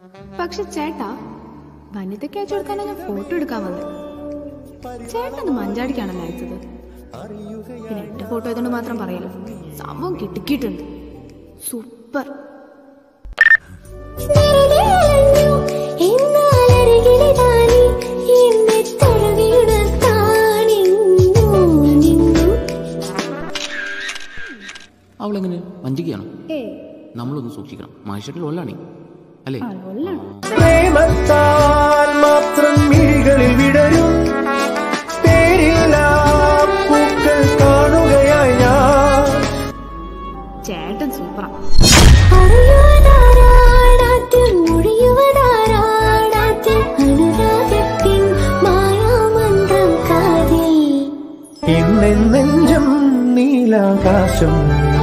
പക്ഷെ ചേട്ടാ വനിതയ്ക്ക് അയച്ചു കൊടുക്കാനാ ഞാൻ ഫോട്ടോ എടുക്കാൻ വന്നത് ചേട്ടന് മഞ്ചാടിക്കാണല്ലോ അയച്ചത് പിന്നെ എന്റെ ഫോട്ടോ ആയതുകൊണ്ട് മാത്രം പറയല്ലോ സംഭവം കിട്ടിക്കിട്ടുണ്ട് സൂപ്പർ നിറവേലഞ്ഞു എന്നാലരികിലിതാനി എന്നെ തൊഴുവിടുത്താണിന്നു നിന്നു അവളെങ്ങനെ വഞ്ചിക്കുകയാണോ നമ്മളൊന്ന് സൂക്ഷിക്കണം മനുഷ്യട്ടിൽ ഒല്ലാണി അല്ലേ പ്രേമത്താൽ മാത്രം മിഴികളിൽ വിടരും പേരില്ലാ പൂക്കൾ കാണുകയായി ഞാൻ ചേട്ടൻ സൂപ്പറാ അറിയുവതാരാടാത്തിൽ മൊഴിയുവതാരാടാത്തിൽ അനുരാഗത്തിൻ മായാമന്ത്രം കാതിൽ ഇന്നെഞ്ചും നീലാകാശം